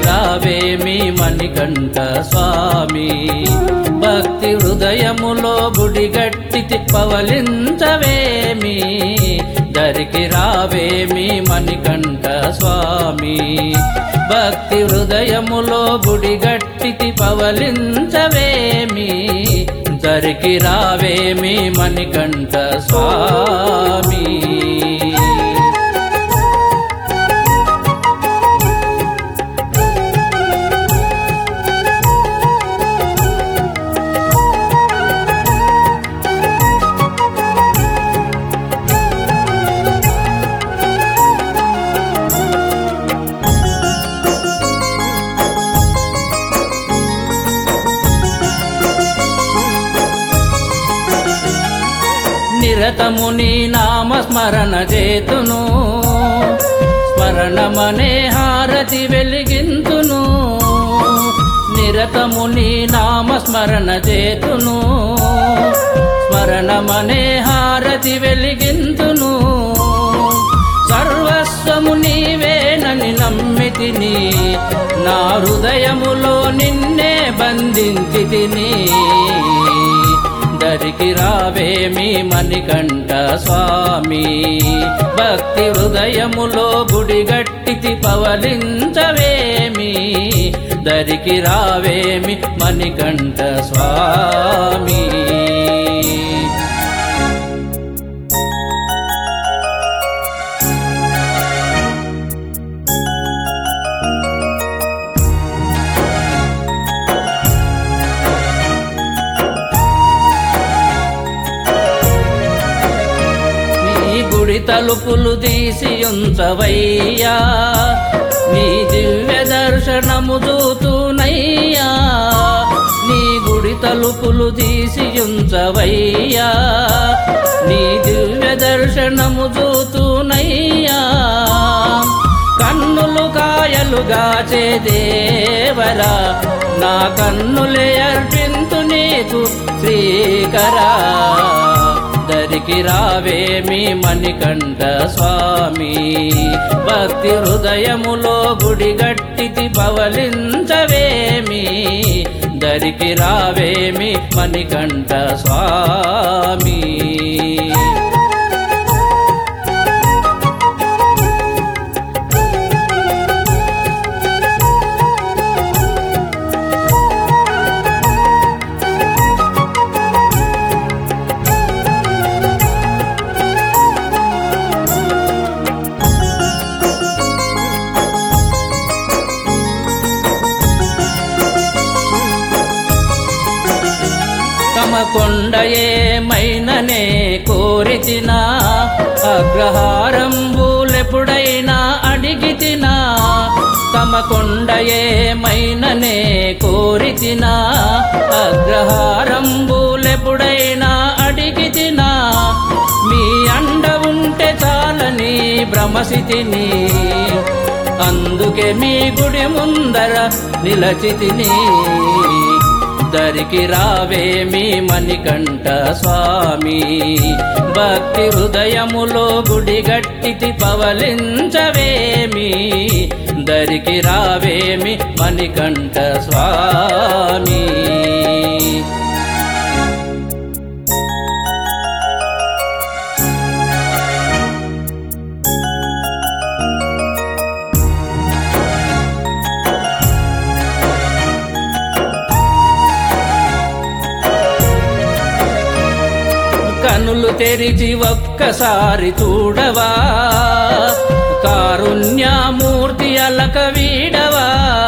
రావేమి మణికంఠ స్వామి భక్తి హృదయములో గుడి గట్టి పవలించవేమి దరికి రావేమి మణికంఠ స్వామి భక్తి హృదయములో గుడి గట్టి పవలించవేమి దరికి రావేమి మణికంఠ స్వామి నిరతము నీ నామ స్మరణ చేతును స్మరణమనే హారతి వెలిగింతును నిరతము నీ నామ స్మరణ చేతును స్మరణమనే హారతి వెలిగింతును సర్వస్వము నీవేనని నమ్మితిని నా హృదయములో నిన్నే బంధించి తిని దరికి రావేమి మణికంఠ స్వామి భక్తి హృదయములో గుడి గట్టితి పవలించవేమి దరికి రావేమి మణికంఠ స్వామి నీ గుడి తలుపులు తీసి ఉంచవయ్యా నీ దివ్య దర్శనము చూతునయ్యా నీ గుడి తలుపులు తీసి ఉంచవయ్యా నీ దివ్య దర్శనము చూతునయ్యా కన్నులు కాయలుగా దేవరా నా కన్నులే అర్పింతు నీకు శ్రీకరా దరికి రావేమి మణికంఠ స్వామి భక్తి హృదయములో గుడి గట్టితి పవలించవేమి దరికి రావేమి మణికంఠ స్వామి తమ కొండయే మైననే కోరితినా అగ్రహారంబులెప్పుడైనా అడిగితినా తమ కొండయే మైననే కోరితినా అగ్రహారంబులెప్పుడైనా అడిగితినా మీ అండ ఉంటే చాలని భ్రమసితిని అందుకే మీ గుడి ముందర నిలచితిని దరికి రావేమి మణికంఠ స్వామి భక్తి హృదయములో గుడి గట్టితి పవలించవేమి దరికి రావేమి మణికంఠ స్వామి కనులు తెరిచి ఒక్కసారి చూడవా కారుణ్యమూర్తి అలక వీడవా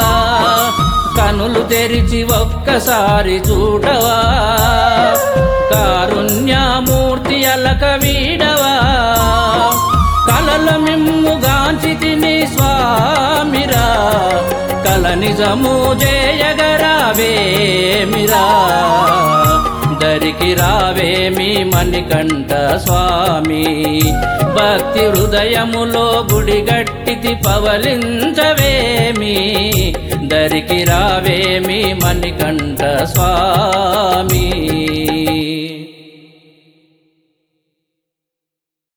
కనులు తెరిచి ఒక్కసారి చూడవా కారుణ్యమూర్తి అలక వీడవా కలల మిమ్ముగాంచి తిని స్వామిరా కల నిజము జయగరావేమిరా దరికి రావేమి మణికంఠ స్వామి భక్తి హృదయములో గుడి గట్టితి పవలించవేమి దరికి రావేమి మణికంఠ స్వామి